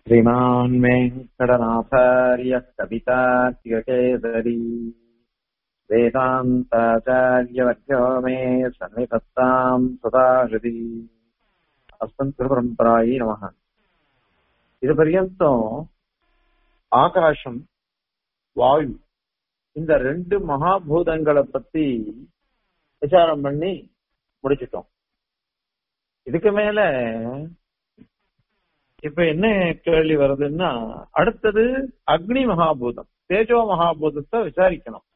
श्रीमान् वेङ्कटनाथार्यः कवितार्किकेसरी वेदान्ताचार्यवर्यो मे सन्निधत्ताम् सदा हृदि अस्मत्परम्परायै नमः இது பர்யந்தம் ஆகாசம் வாயு இந்த ரெண்டு மகாபூதங்களை பத்தி விசாரம் பண்ணி முடிச்சிட்டோம் இதுக்கு மேல இப்ப என்ன கேள்வி வருதுன்னா அடுத்தது அக்னி மகாபூதம் தேஜோ மகாபூதத்தை விசாரிக்கணும்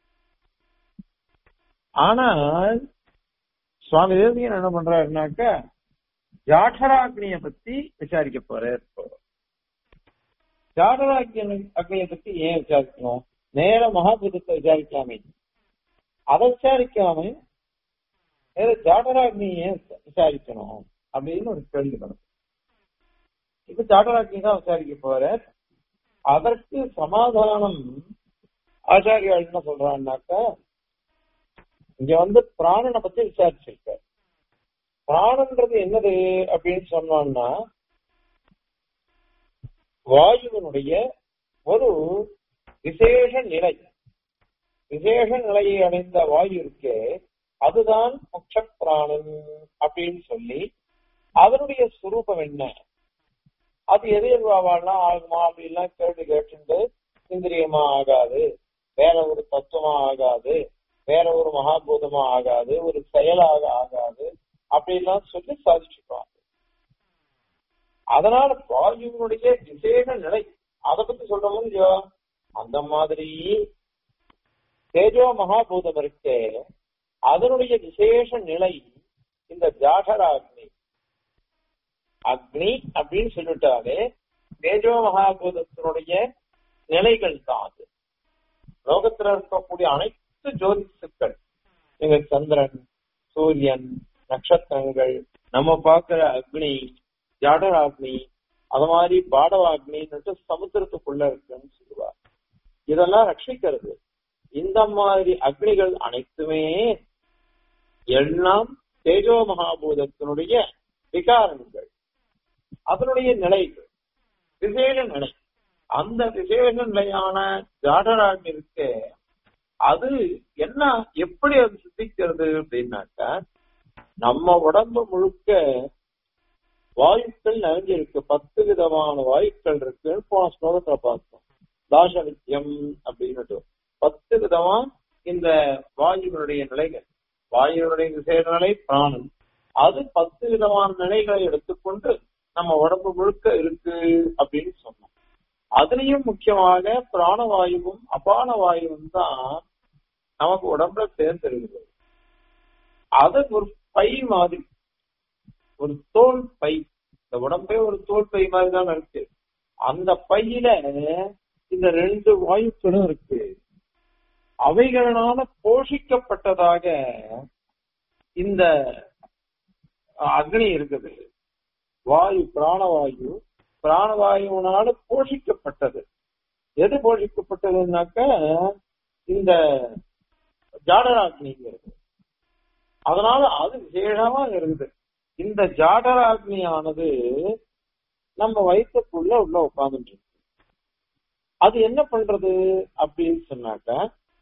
ஆனால் சுவாமி தேவியன் என்ன பண்றாருனாக்க ஜாഠராக்னிய பத்தி விசாரிக்க போறாரு இப்போ ஜாடராக்னி அக்னியை பத்தி ஏன் விசாரிக்கணும் நேர மகாபூதத்தை விசாரிக்கலாமே அதை விசாரிக்காம ஜாடராக்னி ஏன் விசாரிக்கணும் அப்படின்னு ஒரு கேள்வி வரும் இப்ப ஜாடராக்னி தான் விசாரிக்க போற அதற்கு சமாதானம் ஆச்சாரியால் என்ன சொல்றான்னாக்கா இங்க வந்து பிராணனை பத்தி விசாரிச்சிருக்க பிராணன்றது என்னது அப்படின்னு சொன்னோம்னா வாயுவினுடைய ஒரு விசேஷ நிலை விசேஷ நிலையை அடைந்த வாயு இருக்கே அதுதான் முக்ஷ பிராணன் அப்படின்னு சொல்லி அதனுடைய சுரூபம் என்ன அது எது எதுவாகலாம் ஆகுமா அப்படின்லாம் கேள்வி கேட்டு இந்திரியமா ஆகாது வேற ஒரு தத்துவமா ஆகாது வேற ஒரு மகாபூதமா ஆகாது ஒரு செயலாக ஆகாது அப்படின்லாம் சொல்லி சாதிச்சுக்குவாங்க அதனால வாயுவினுடைய விசேஷ நிலை அதை பத்தி சொல்றோம் இல்லையோ அந்த மாதிரி தேஜோ மகாபூதம் இருக்கே அதனுடைய விசேஷ நிலை இந்த ஜாகராக்னி அக்னி அப்படின்னு சொல்லிட்டாலே தேஜோ மகாபூதத்தினுடைய நிலைகள் தான் அது லோகத்துல இருக்கக்கூடிய அனைத்து ஜோதிஷுக்கள் எங்க சந்திரன் சூரியன் நட்சத்திரங்கள் நம்ம பார்க்கிற அக்னி ஜாடராக்னி அது மாதிரி பாடவாக்னின்னு சமுத்திரத்துக்குள்ள இருக்குன்னு சொல்லுவார் இதெல்லாம் ரட்சிக்கிறது இந்த மாதிரி அக்னிகள் அனைத்துமே எல்லாம் தேஜோ மகாபூதத்தினுடைய விகாரங்கள் அதனுடைய நிலைகள் விசேஷ நிலை அந்த விசேஷ நிலையான ஜாடராக்னி இருக்கு அது என்ன எப்படி அது சித்திக்கிறது அப்படின்னாக்க நம்ம உடம்பு முழுக்க வாயுக்கள் நிறைஞ்சிருக்கு பத்து விதமான வாயுக்கள் இருக்கு போன ஸ்லோகத்துல பார்த்தோம் தாசவித்யம் அப்படின்னுட்டு பத்து விதமா இந்த வாயுவினுடைய நிலைகள் வாயுவினுடைய விசேஷ நிலை பிராணம் அது பத்து விதமான நிலைகளை எடுத்துக்கொண்டு நம்ம உடம்பு முழுக்க இருக்கு அப்படின்னு சொன்னோம் அதுலயும் முக்கியமாக பிராணவாயுவும் அபான வாயுவும் தான் நமக்கு உடம்புல சேர்ந்து இருக்குது அது ஒரு பை மாதிரி ஒரு தோல் பை இந்த உடம்பே ஒரு தோல் பை மாதிரி தான் இருக்கு அந்த பையில இந்த ரெண்டு வாயுக்களும் இருக்கு அவைகளால போஷிக்கப்பட்டதாக இந்த அக்னி இருக்குது வாயு பிராணவாயு பிராணவாயுனால போஷிக்கப்பட்டது எது போஷிக்கப்பட்டதுன்னாக்க இந்த ஜாடராக்னிங்கிறது அதனால அது விசேஷமா இருக்குது இந்த ஜாடராக்னியானது நம்ம வயிற்றுக்குள்ள உள்ள உட்கார்ந்துட்டு இருக்கு அது என்ன பண்றது அப்படின்னு சொன்னாக்க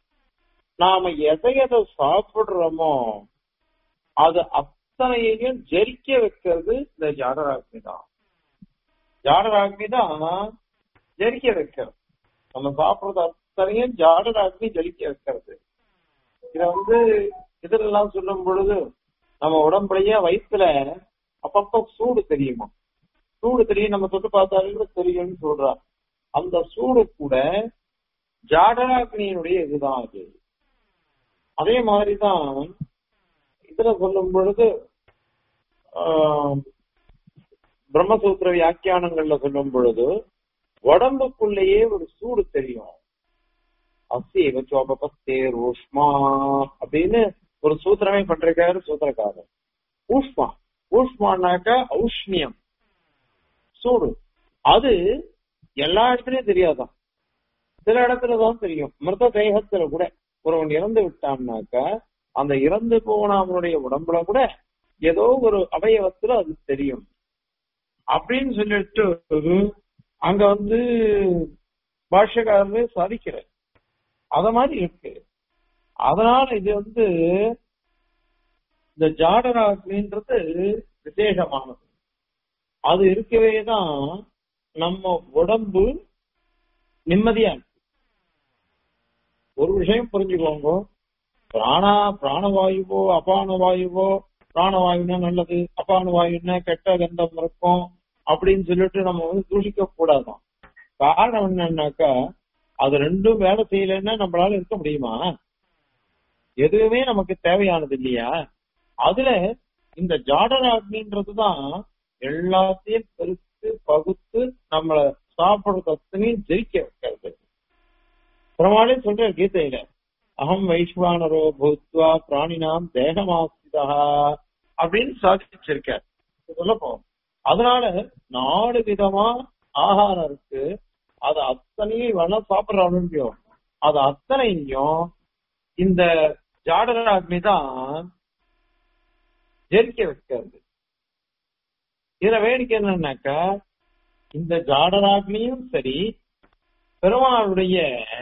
நாம எதை எதை சாப்பிடுறோமோ அது அத்தனையையும் ஜெரிக்க வைக்கிறது இந்த ஜாடராக்னி தான் ஜாடராக்னி தான் ஜெரிக்க வைக்கிறது நம்ம சாப்பிடுறது அத்தனையும் ஜாடராக்னி ஜெரிக்க வைக்கிறது இத வந்து இதெல்லாம் சொல்லும் பொழுது நம்ம உடம்புலயே வயிற்றுல அப்பப்ப சூடு தெரியுமா சூடு தெரியும் நம்ம தொட்டு பார்த்தாலும் கூட தெரியும்னு சொல்றா அந்த சூடு கூட ஜாடராக்னியினுடைய இதுதான் அது அதே மாதிரிதான் இதுல சொல்லும் பொழுது பிரம்மசூத்திர வியாக்கியானங்கள்ல சொல்லும் பொழுது உடம்புக்குள்ளேயே ஒரு சூடு தெரியும் அசேவ சோபத்தே ரோஷ்மா அப்படின்னு ஒரு சூத்திரமே பண்றாரு சூத்திரக்காரர் ஊஷ்மா ஊஷ்மானாக்க ஔஷ்ணியம் சூடு அது எல்லா இடத்துலயும் தெரியாதான் சில இடத்துலதான் தெரியும் மிருத தேகத்துல கூட ஒருவன் இறந்து விட்டான்னாக்க அந்த இறந்து போன அவனுடைய உடம்புல கூட ஏதோ ஒரு அவயவத்துல அது தெரியும் அப்படின்னு சொல்லிட்டு அங்க வந்து பாஷ்யக்காரர் சாதிக்கிறார் அத மாதிரி இருக்கு அதனால இது வந்து இந்த ஜாடராக்னின்றது விசேஷமானது அது இருக்கவே தான் நம்ம உடம்பு நிம்மதியா இருக்கு ஒரு விஷயம் புரிஞ்சுக்கோங்க பிராணா பிராணவாயுவோ அபான வாயுவோ பிராணவாயுனா நல்லது அபான வாயுன்னா கெட்ட கந்தம் இருக்கும் அப்படின்னு சொல்லிட்டு நம்ம வந்து தூஷிக்க கூடாதான் காரணம் என்னன்னாக்கா அது ரெண்டும் வேலை செய்யலைன்னா நம்மளால இருக்க முடியுமா எதுவுமே நமக்கு தேவையானது இல்லையா அதுல இந்த ஜாடராக்னின்றதுதான் எல்லாத்தையும் பெருத்து பகுத்து நம்மள சாப்பிடுறது அத்தனையும் ஜெயிக்க வைக்கிறது பிரமாணே சொல்ற கீதையில அகம் வைஸ்வானரோ பூத்வா பிராணினாம் தேகமாசிதா அப்படின்னு சாதிச்சிருக்கார் சொல்ல போறோம் அதனால நாலு விதமா ஆகாரம் இருக்கு அது அத்தனையும் வேணா சாப்பிடறாலும் அது அத்தனையும் இந்த ஜாடராக்னி தான் ஜெரிக்க வைக்கிறது இதுல வேடிக்கை என்னன்னாக்கா இந்த ஜாடராக்னியும் சரி பெருமாளுடைய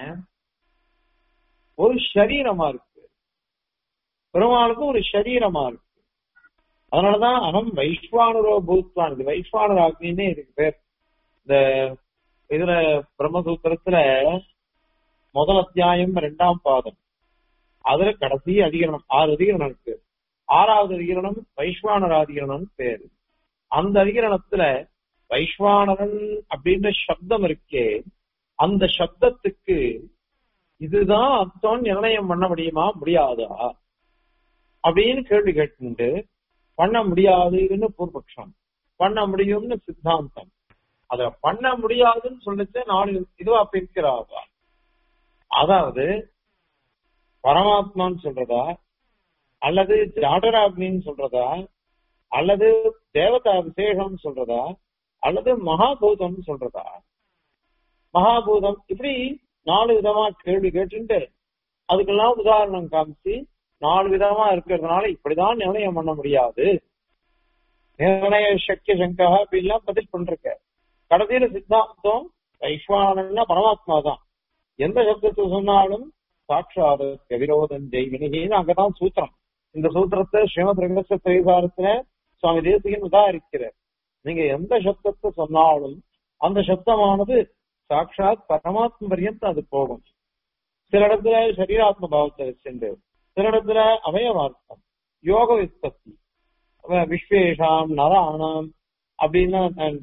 ஒரு சரீரமா இருக்கு பெருமாளுக்கு ஒரு சரீரமா இருக்கு அதனாலதான் அகம் வைஸ்வானுரோ பூத்வான் இது வைஸ்வானுர அக்னின்னே இதுக்கு பேர் இந்த இதுல பிரம்மசூத்திரத்துல முதல் அத்தியாயம் இரண்டாம் பாதம் அதுல கடைசி அதிகரணம் ஆறு அதிகரணம் இருக்கு ஆறாவது அதிகரணம் வைஸ்வானர அதிகரணம் பேரு அந்த அதிகரணத்துல வைஸ்வானரன் அப்படின்ற சப்தம் இருக்கே அந்த சப்தத்துக்கு இதுதான் அர்த்தம் நிர்ணயம் பண்ண முடியுமா முடியாதா அப்படின்னு கேள்வி கேட்டு பண்ண முடியாதுன்னு பூர்வபக்ஷம் பண்ண முடியும்னு சித்தாந்தம் அத பண்ண முடியாதுன்னு சொல்லிச்சு நாலு இதுவா பிரிக்கிறாவா அதாவது பரமாத்மான்னு சொல்றதா அல்லது ஜாடராக்னின்னு சொல்றதா அல்லது தேவதா விசேஷம் சொல்றதா அல்லது மகாபூதம் சொல்றதா மகாபூதம் இப்படி நாலு விதமா கேள்வி கேட்டுட்டு அதுக்கெல்லாம் உதாரணம் காமிச்சு நாலு விதமா இருக்கிறதுனால இப்படிதான் நிர்ணயம் பண்ண முடியாது நிர்ணய சக்கிய சங்கா அப்படின்லாம் பதில் பண்றக்க கடைசியில சித்தாந்தம் வைஸ்வானன்னா பரமாத்மா தான் எந்த சப்தத்தை சொன்னாலும் சாட்சாத விரோதம் ஜெய்வினிகின்னு அங்கதான் சூத்திரம் இந்த சூத்திரத்தை ஸ்ரீமத் ரங்கச திரைசாரத்துல சுவாமி தேசிகன் உதாரிக்கிறார் நீங்க எந்த சப்தத்தை சொன்னாலும் அந்த சப்தமானது சாட்சாத் பரமாத்ம பரியந்தம் அது போகும் சில இடத்துல சரீராத்ம பாவத்தை வச்சுண்டு சில இடத்துல அவயவார்த்தம் யோக விற்பத்தி விஸ்வேஷாம் நராணாம் அப்படின்னா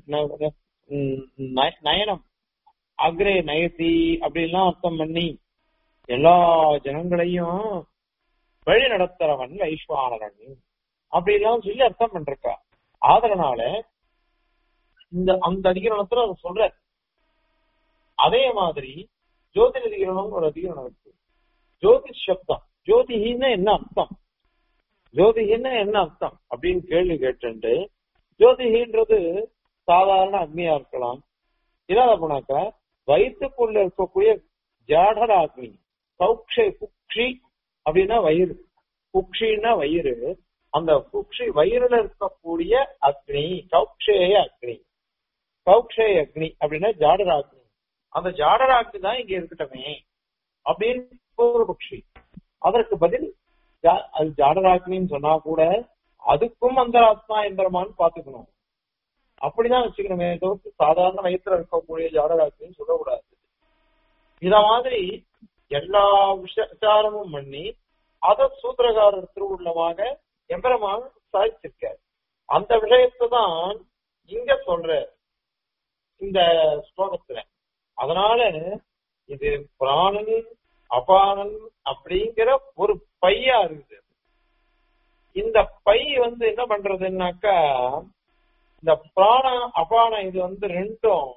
நயனம் அக்ரே நயத்தி அப்படின்லாம் அர்த்தம் பண்ணி எல்லா ஜனங்களையும் வழி நடத்துறவன் வைஸ்வானரன் அப்படிலாம் சொல்லி அர்த்தம் பண்றக்கா ஆதரனால இந்த அந்த அதிகரணத்துல அதை சொல்ற அதே மாதிரி ஜோதிட அதிகரணம் ஒரு அதிகரணம் இருக்கு ஜோதிஷ் சப்தம் ஜோதிகின்னு என்ன அர்த்தம் ஜோதிகின்னு என்ன அர்த்தம் அப்படின்னு கேள்வி கேட்டு ஜோதிகின்றது சாதாரண அக்னியா இருக்கலாம் இல்லாத போனாக்கா வயிற்றுக்குள்ள இருக்கக்கூடிய ஜாடர அக்னி சௌக்ஷை குக்ஷி அப்படின்னா வயிறு குக்ஷின்னா வயிறு அந்த குக்ஷி வயிறுல இருக்கக்கூடிய அக்னி சௌக்ஷேய அக்னி சௌக்ஷேய அக்னி அப்படின்னா ஜாடர அக்னி அந்த ஜாடர அக்னி தான் இங்க இருக்கட்டமே அப்படின்னு பூர்வபக்ஷி அதற்கு பதில் அது ஜாடராக்னின்னு சொன்னா கூட அதுக்கும் அந்த ஆத்மா எந்திரமான்னு பாத்துக்கணும் அப்படிதான் வச்சுக்கணுமே தவிர்த்து சாதாரண வயிற்றுல இருக்கக்கூடிய ஜாடராக்னின்னு சொல்லக்கூடாது இத மாதிரி எல்லா விசாரமும் பண்ணி அத சூத்திரகாரர் திருவுள்ளமாக எம்பரமாக சாதிச்சிருக்கார் அந்த விஷயத்தை தான் இங்க சொல்ற இந்த ஸ்லோகத்துல அதனால இது பிராணன் அபானன் அப்படிங்கிற ஒரு பையா இருக்குது இந்த பை வந்து என்ன பண்றதுன்னாக்கா இந்த பிராண அபான இது வந்து ரெண்டும்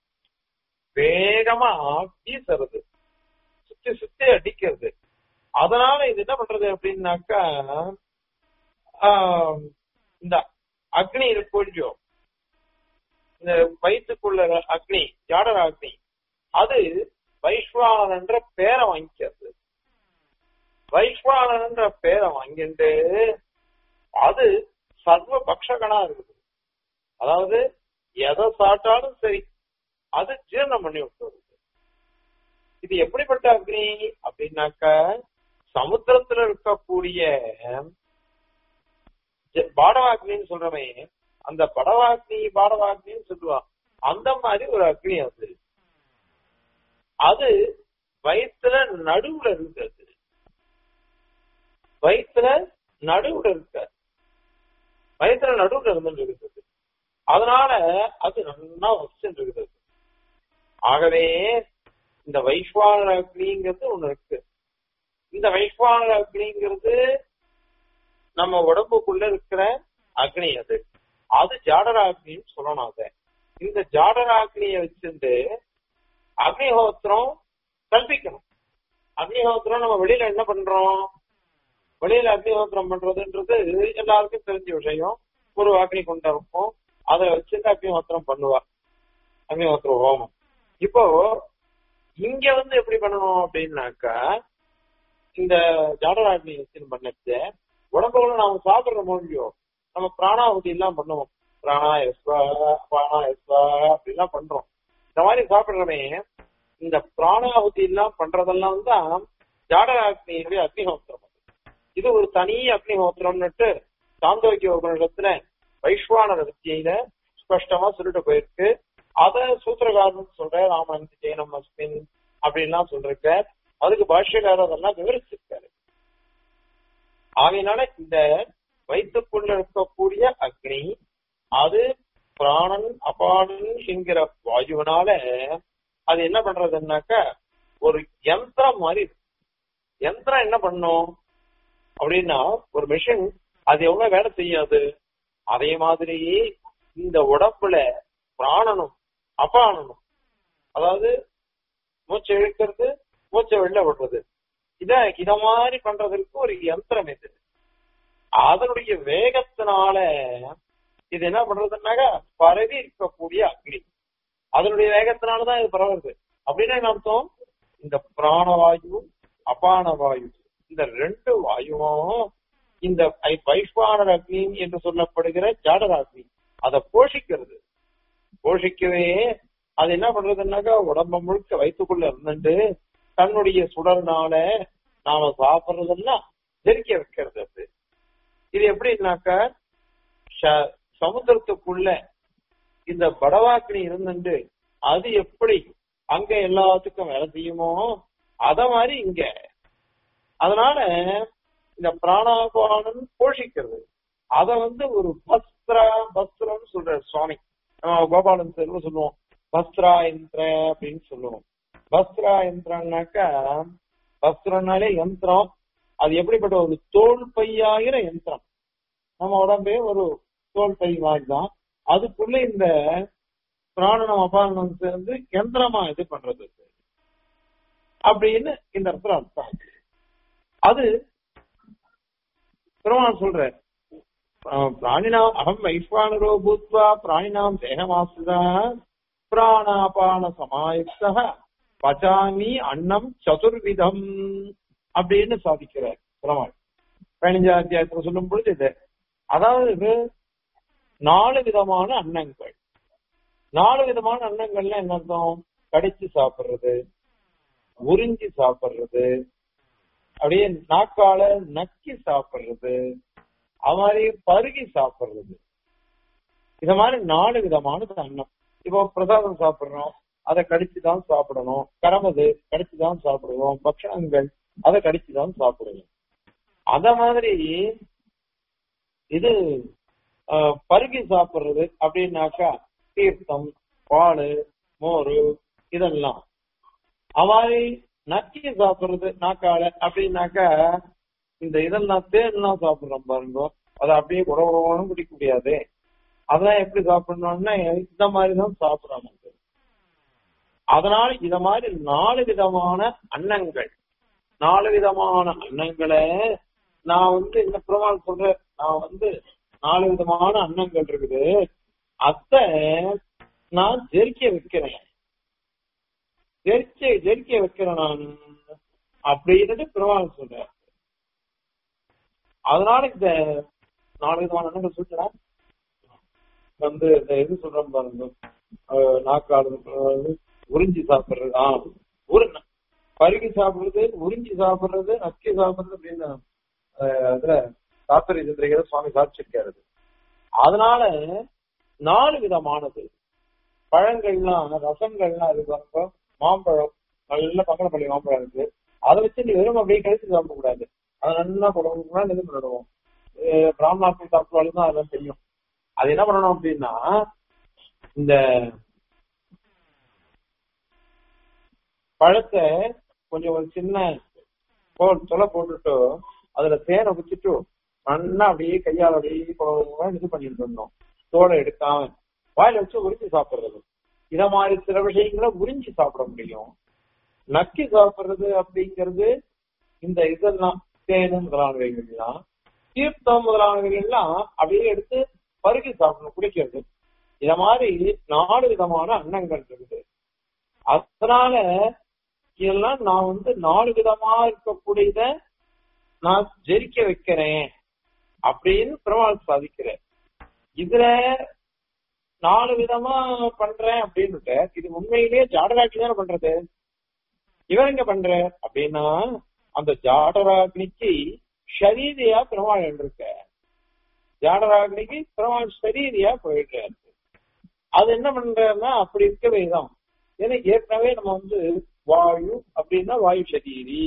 வேகமா வீசுறது சுத்தி சுத்தி அடிக்கிறது அதனால இது என்ன பண்றது அப்படின்னாக்கா இந்த அக்னி இருக்கு இந்த வயிற்றுக்குள்ள அக்னி ஜாடர அக்னி அது வைஸ்வானன் என்ற பேரை வாங்கிக்கிறது வைஸ்வானன் என்ற பேரை வாங்கிட்டு அது சர்வ பக்ஷகனா இருக்குது அதாவது எதை சாப்பிட்டாலும் சரி அது ஜீரணம் பண்ணி விட்டுருது இது எப்படிப்பட்ட அக்னி அப்படின்னாக்க சமுத்திரத்துல இருக்கக்கூடிய ஜ- பாடவாக்னின்னு சொல்றமே அந்த படவாக்னி பாடவாக்னின்னு சொல்லுவான் அந்த மாதிரி ஒரு அக்னி அது அது வயிற்றுல நடுவுல இருந்தது வயிற்றுல நடுவுல இருக்காது வயிற்றுல நடுவுல இருந்து இருக்குது அதனால அது நல்லா வச்சுட்டு இருக்குது ஆகவே இந்த வைஸ்வான அக்னிங்கிறது ஒண்ணு இருக்கு இந்த வைஸ்வான அக்னிங்கிறது நம்ம உடம்புக்குள்ள இருக்கிற அக்னி அது அது ஜாடராக்னின்னு சொல்லணும் அதை இந்த ஜாடராக்னியை வச்சிருந்து அக்னிஹோத்திரம் கல்பிக்கணும் அக்னிஹோத்திரம் நம்ம வெளியில என்ன பண்றோம் வெளியில அக்னிஹோத்திரம் பண்றதுன்றது எல்லாருக்கும் தெரிஞ்ச விஷயம் ஒரு அக்னி கொண்டு இருக்கும் அதை வச்சுட்டு அக்னிஹோத்திரம் பண்ணுவா அக்னிஹோத்திர ஹோமம் இப்போ இங்க வந்து எப்படி பண்ணணும் அப்படின்னாக்கா இந்த ஜாடராக்னி வச்சு பண்ணச்சு உடம்புல நாம சாப்பிடுற மொழியோ நம்ம பிராணாவதி எல்லாம் பண்ணுவோம் பிராணா எஸ்வா பிராணா எஸ்வா அப்படிலாம் பண்றோம் இந்த மாதிரி சாப்பிடுறமே இந்த பிராணாவதி எல்லாம் பண்றதெல்லாம் தான் ஜாடராக்னியுடைய அக்னிஹோத்திரம் இது ஒரு தனி அக்னிஹோத்திரம்னுட்டு சாந்தோக்கிய உபநிடத்துல வைஸ்வானர வித்தியில ஸ்பஷ்டமா சொல்லிட்டு போயிருக்கு அத சூத்திரகாரன் சொல்ற ராமனந்தி ஜெயனம் அஸ்மின் அப்படின்லாம் சொல்லிருக்க அதுக்கு பாஷ்யக்காரர் அதெல்லாம் விவரிச்சிருக்காரு ஆகையினால இந்த வயிற்றுக்குள்ள இருக்கக்கூடிய அக்னி அது பிராணன் அபானன் என்கிற வாயுவினால அது என்ன பண்றதுன்னாக்க ஒரு யந்திரம் மாதிரி இருக்கு. யந்திரம் என்ன பண்ணும் அப்படின்னா ஒரு மிஷின் அது எவ்வளவு வேலை செய்யாது அதே மாதிரி இந்த உடம்புல பிராணனும் அபானனும் அதாவது மூச்சை இழுக்கிறது மூச்சை வெளில விடுறது இத இத மாதிரி பண்றதற்கு ஒரு யந்திரம் இது அதனுடைய வேகத்தினால இது என்ன பண்றதுன்னாக்க பரவி இருக்கக்கூடிய அக்னி அதனுடைய வேகத்தினாலதான் இது பரவுறது அப்படின்னா என்ன அர்த்தம் இந்த பிராணவாயு அபான வாயு இந்த ரெண்டு வாயுவும் இந்த ஐ- வைஸ்வானர் அக்னி என்று சொல்லப்படுகிற ஜாடராக்னி அதை போஷிக்கிறது போஷிக்கவே அது என்ன பண்றதுன்னாக்கா உடம்ப முழுக்க வயிற்றுக்குள்ள இருந்துட்டு தன்னுடைய சுடர்னால நாம சாப்பிடுறதெல்லாம் ஜெரிக்க வைக்கிறது அது இது எப்படின்னாக்கா ச- சமுத்திரத்துக்குள்ள இந்த படவாக்கினி இருந்துட்டு அது எப்படி அங்க எல்லாத்துக்கும் வேலை செய்யுமோ அத மாதிரி இங்க அதனால இந்த பிராணாபானன் போஷிக்கிறது அத வந்து ஒரு பஸ்திரா பஸ்திரம்னு சொல்ற சுவாமி நம்ம கோபாலன் செல்வ சொல்லுவோம் பஸ்திரா யந்திர அப்படின்னு சொல்லுவோம் பஸ்திரா யந்திரம்னாக்கா பஸ்திரம்னாலே யந்திரம் அது எப்படிப்பட்ட ஒரு தோல் பையாகிற யந்திரம் நம்ம உடம்பே ஒரு தோல் பை மாதிரி தான் அதுக்குள்ள இந்த பிராணனம் அபாரணம் சேர்ந்து யந்திரமா இது பண்றது அப்படின்னு இந்த இடத்துல அர்த்தம் அது பெருமாள் சொல்ற அஹ் பிராணினாம் அகம் வைஸ்வானரோ பூத்வா பிராணினாம் தேகமாசுதா பிராணாபான சமாயுக்தா பச்சாமி அன்னம் சதுர்விதம் அப்படின்னு சாதிக்கிறார் பெருமாள் பதினஞ்சாம் அத்தியாயத்துல சொல்லும் பொழுது இது அதாவது நாலு விதமான அன்னங்கள் நாலு விதமான அன்னங்கள்ல என்ன அர்த்தம் கடிச்சு சாப்பிடுறது உறிஞ்சி சாப்பிடுறது அப்படியே நாக்கால நக்கி சாப்பிடுறது அது மாதிரி பருகி சாப்பிடுறது இது மாதிரி நாலு விதமான அன்னம் இப்போ பிரசாதம் சாப்பிடுறோம் அதை கடிச்சு தான் சாப்பிடணும் கரமது கடிச்சு தான் சாப்பிடுவோம் பக்ஷணங்கள் அதை கடிச்சு தான் சாப்பிடுவோம் அத மாதிரி இது அஹ், பருகி சாப்பிடுறது அப்படின்னாக்கா தீர்த்தம் பால் மோர் இதெல்லாம் அவாரி நக்கி சாப்பிடுறது நாக்கால அப்படின்னாக்கா இந்த இதெல்லாம் தேன்லாம் சாப்பிடுறோம் பாருங்க அதை அப்படியே உடவுடவும் குடிக்க முடியாது அதெல்லாம் எப்படி சாப்பிடணும்னா இந்த மாதிரி தான் சாப்பிடணும் அதனால இத மாதிரி நாலு விதமான அன்னங்கள் நாலு விதமான அன்னங்களை நான் வந்து இந்த பெருமாள் சொல்ற நான் வந்து நாலு விதமான அன்னங்கள் இருக்குது அத நான் ஜெரிக்க வைக்கிறேன் ஜெரிக்க ஜெரிக்க வைக்கிறேன் நான் அப்படின்னு பெருமாள் சொல்ற அதனால இந்த நாலு விதமான அன்னங்கள் சொல்றேன் வந்து இந்த இது சொல்றோம் பாருங்க அஹ், நாக்காடு அஹ், உறிஞ்சி சாப்பிடுறது ஆ ஒரு பருகி சாப்பிடுறது உறிஞ்சி சாப்பிடுறது நக்கி சாப்பிடுறது அப்படின்னு அஹ், அதுல தாத்தரி சந்திரிகிற சுவாமி சாட்சிருக்காரு அதனால நாலு விதமானது பழங்கள்லாம் ரசங்கள்லாம் இருக்கு பாருங்க. மாம்பழம் நல்ல பங்கனப்பள்ளி மாம்பழம் இருக்கு அதை வச்சு நீ வெறும் அப்படியே கழிச்சு சாப்பிடக்கூடாது அதை நல்லா கொடுக்கணும்னா இது பண்ணிடுவோம் அஹ் பிராமணாக்கள் சாப்பிடுவாலும் தான் அதெல்லாம் தெரியும் அது என்ன பண்ணணும் அப்படின்னா இந்த பழத்தை கொஞ்சம் ஒரு சின்ன போ- தொலை போட்டுட்டு அதுல தேனை குச்சிட்டு நல்லா அப்படியே கையால் அப்படியே கொ- இது பண்ணிட்டு இருந்தோம் தோலை எடுக்காம வாயில வச்சு உறிஞ்சி சாப்பிடுறது இத மாதிரி சில விஷயங்களை உறிஞ்சி சாப்பிட முடியும் நக்கி சாப்பிடுறது அப்படிங்கிறது இந்த இதெல்லாம் தேனு முதலானவைகள்லாம் தீர்த்தம் முதலானவைகள்லாம் அப்படியே எடுத்து பருகி சாப்பிடணும் குடிக்கிறது இத மாதிரி நாலு விதமான அன்னங்கள் இருக்குது அதனால இதெல்லாம் நான் வந்து நாலு விதமா இருக்கக்கூடியத நான் ஜெரிக்க வைக்கிறேன் அப்படின்னு பெருமாள் சாதிக்கிறேன் இதுல நாலு விதமா பண்றேன் அப்படின்னு இது உண்மையிலேயே ஜாடராக்கி தானே பண்றது இவர் எங்க பண்ற அப்படின்னா அந்த ஜாடராக்னிக்கு ஷரீரியா பெருமாள் இருக்க ஜாடராக்னிக்கு பெருமாள் ஷரீரியா போயிடுறாரு அது என்ன பண்றாருன்னா அப்படி இருக்கவே தான் ஏன்னா ஏற்கனவே நம்ம வந்து வாயு அப்படின்னா வாயு சரீரி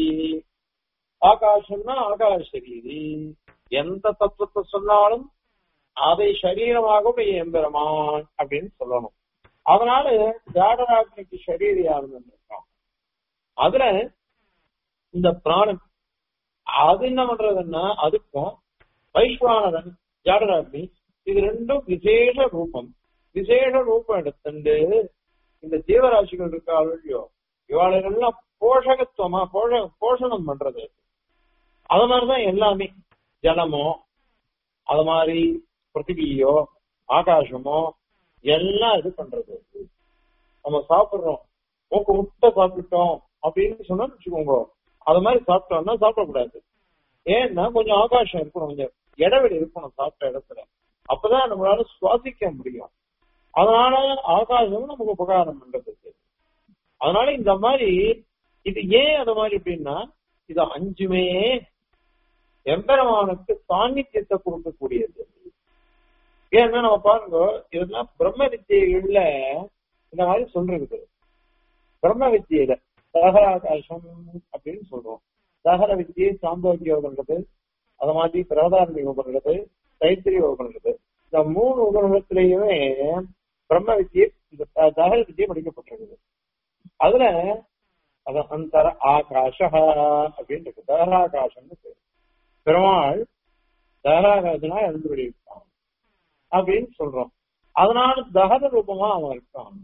ஆகாசம்னா ஆகாஷ சரீரி எந்த தத்துவத்தை சொன்னாலும் அதை சரீரமாக எம்பெருமான் அப்படின்னு சொல்லணும் அதனால ஜாடராக்னிக்கு சரீரியானது இருக்கான் அதுல இந்த பிராணன் அது என்ன பண்றதுன்னா அதுக்கும் வைஸ்வானரன் ஜாடராக்னி இது ரெண்டும் விசேஷ ரூபம் விசேஷ ரூபம் எடுத்துண்டு இந்த ஜீவராசிகள் இருக்காளோ இல்லையோ இவாளுகள்லாம் போஷகத்துவமா போஷ போஷணம் பண்றது அது மாதிரிதான் எல்லாமே ஜலமோ அது மாதிரி பிருத்திவியோ ஆகாசமோ எல்லாம் இது பண்றது நம்ம சாப்பிடுறோம் மூக்கு முட்டை சாப்பிட்டோம் அப்படின்னு சொன்னா வச்சுக்கோங்க அது மாதிரி சாப்பிட்டோம்னா சாப்பிடக்கூடாது ஏன்னா கொஞ்சம் ஆகாசம் இருக்கணும் கொஞ்சம் இடைவெளி இருக்கணும் சாப்பிட்ட இடத்துல அப்பதான் நம்மளால சுவாசிக்க முடியும் அதனால ஆகாசம் நமக்கு உபகாரம் பண்றதுக்கு அதனால இந்த மாதிரி இது ஏன் அது மாதிரி அப்படின்னா இது அஞ்சுமே எம்பெருமானுக்கு சாநித்தியத்தை கொடுக்கக்கூடியது ஏன்னா நம்ம பாருங்க இதெல்லாம் பிரம்ம வித்தியைகள்ல இந்த மாதிரி சொல்றது பிரம்ம வித்தியில சகராகாசம் அப்படின்னு சொல்றோம் சகர வித்தியை சாந்தோக்கிய பண்றது அது மாதிரி பிரதாரணி பண்றது தைத்திரி பண்றது இந்த மூணு உபநிடத்திலேயுமே பிரம்ம வித்தியை இந்த தகர வித்தியை படிக்கப்பட்டிருக்குது அதுல அது அந்தர ஆகாஷ அப்படின்னு இருக்கு தகராகாசம்னு பேரு பெருமாள் தகராகாசனா இருந்து வெளியிருக்கான் அப்படின்னு சொல்றோம் அதனால தகர ரூபமா அவன் இருக்கான்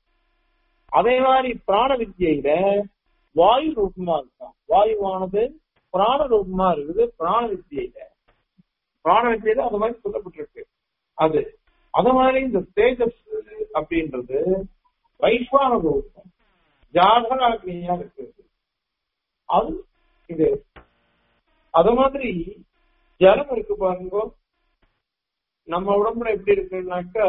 அதே மாதிரி பிராண வித்தியில வாயு ரூபமா இருக்கான் வாயுவானது பிராண ரூபமா இருக்குது பிராண வித்தியில பிராண வித்தியில அது மாதிரி சொல்லப்பட்டிருக்கு அது அது மாதிரி இந்த தேஜஸ் அப்படின்றது வைஸ்வான ரூபம் ஜாகராக்னியா இருக்குது அது இது அது மாதிரி ஜலம் இருக்கு பாருங்க நம்ம உடம்புல எப்படி இருக்குன்னாக்கா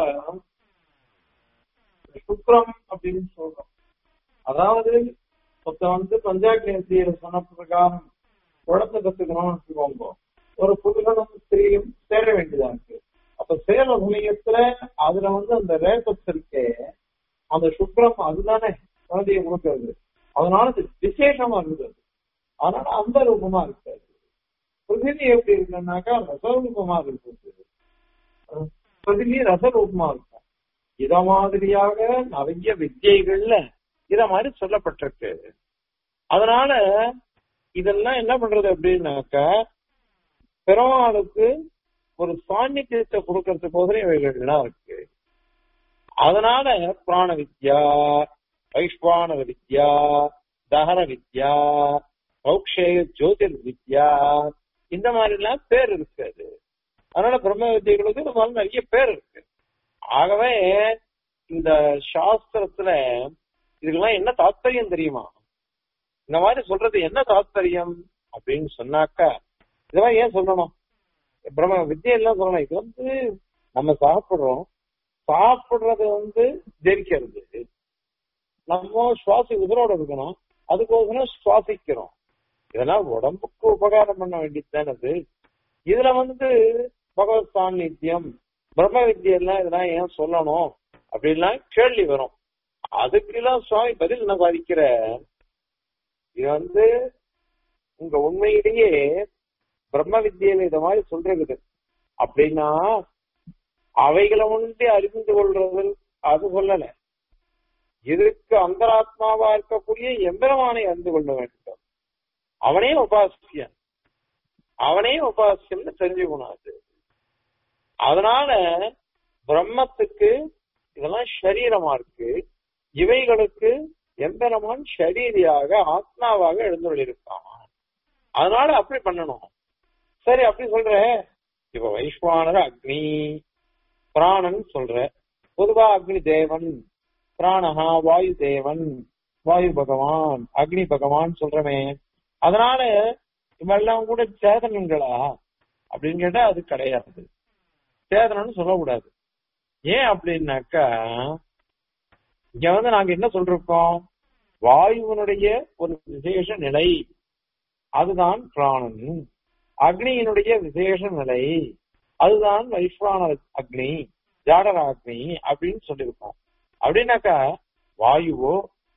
சுக்ரம் அப்படின்னு சொல்றோம் அதாவது ஒருத்தன் வந்து பஞ்சாக்னேசியில சொன்ன பிரகாரம் குழந்தை கத்துக்கணும்னு வச்சுக்கோங்க ஒரு புதுகணும் ஸ்திரீயும் சேர வேண்டியதா இருக்கு அப்ப சேர சமயத்துல அதுல வந்து அந்த ரேசஸ் இருக்கே அந்த சுக்ரம் அதுதானே குழந்தைய கொடுக்கறது அதனால அது விசேஷமா இருந்தது அதனால அந்த ரூபமா இருக்காது பிருத்திவி எப்படி இருக்குன்னாக்கா ரசரூபமா இருக்குது பிருத்திவி ரசரூபமா இருக்கும் இத மாதிரியாக நிறைய வித்தியைகள்ல இத மாதிரி சொல்லப்பட்டிருக்கு அதனால இதெல்லாம் என்ன பண்றது அப்படின்னாக்கா பெருமாளுக்கு ஒரு சாநித்தியத்தை கொடுக்கறதுக்கோசரம் இவைகள்லாம் இருக்கு அதனால பிராண வித்யா வைஸ்வானத வித்யா தகர வித்யா பௌக்ஷேய ஜோதிர் வித்யா இந்த மாதிரி எல்லாம் பேர் இருக்கு அது அதனால பிரம்ம வித்தியர்களுக்கு இந்த மாதிரி நிறைய பேர் இருக்கு ஆகவே இந்த சாஸ்திரத்துல இதுக்கெல்லாம் என்ன தாத்பரியம் தெரியுமா இந்த மாதிரி சொல்றது என்ன தாத்பரியம் அப்படின்னு சொன்னாக்கா இதெல்லாம் ஏன் சொல்லணும் பிரம்ம வித்தியெல்லாம் சொல்லணும் இது வந்து நம்ம சாப்பிடுறோம் சாப்பிடுறது வந்து ஜெரிக்கிறது நம்ம சுவாசி உதிரோட இருக்கணும் அதுக்கோசரம் சுவாசிக்கிறோம் இதெல்லாம் உடம்புக்கு உபகாரம் பண்ண வேண்டியது தானது இதுல வந்து பகவத் சாநித்தியம் பிரம்ம வித்தியெல்லாம் இதெல்லாம் ஏன் சொல்லணும் அப்படின்லாம் கேள்வி வரும் அதுக்கெல்லாம் சுவாமி பதில் என்ன பாதிக்கிற இது வந்து உங்க உண்மையிலேயே பிரம்ம வித்தியில இத மாதிரி சொல்றது அப்படின்னா அவைகளை ஒன்றே அறிந்து கொள்றது அது சொல்லல இதுக்கு அந்தராத்மாவா இருக்கக்கூடிய எம்பெருமானை அறிந்து கொள்ள வேண்டும் அவனே உபாசியன் அவனே உபாசியம்னு தெரிஞ்சுக்கணும் அது அதனால பிரம்மத்துக்கு இதெல்லாம் சரீரமா இருக்கு இவைகளுக்கு எம்பெருமான் ஷரீரியாக ஆத்மாவாக எழுந்துள்ளிருக்கான் அதனால அப்படி பண்ணணும் சரி அப்படி சொல்ற இப்ப வைஸ்வானர் அக்னி பிராணன் சொல்ற பொதுவா அக்னி தேவன் பிராணஹா வாயு தேவன் வாயு பகவான் அக்னி பகவான் சொல்றமே அதனால இவெல்லாம் கூட சேதனங்களா அப்படின்னு கேட்டா அது கிடையாது சேதனம்னு சொல்லக்கூடாது ஏன் அப்படின்னாக்கா இங்க வந்து நாங்க என்ன சொல்றோம் வாயுவினுடைய ஒரு விசேஷ நிலை அதுதான் பிராணன் அக்னியினுடைய விசேஷ நிலை அதுதான் வைஸ்வான அக்னி ஜாடர அக்னி அப்படின்னு சொல்லியிருக்கோம் அப்படின்னாக்கா வாயுவோ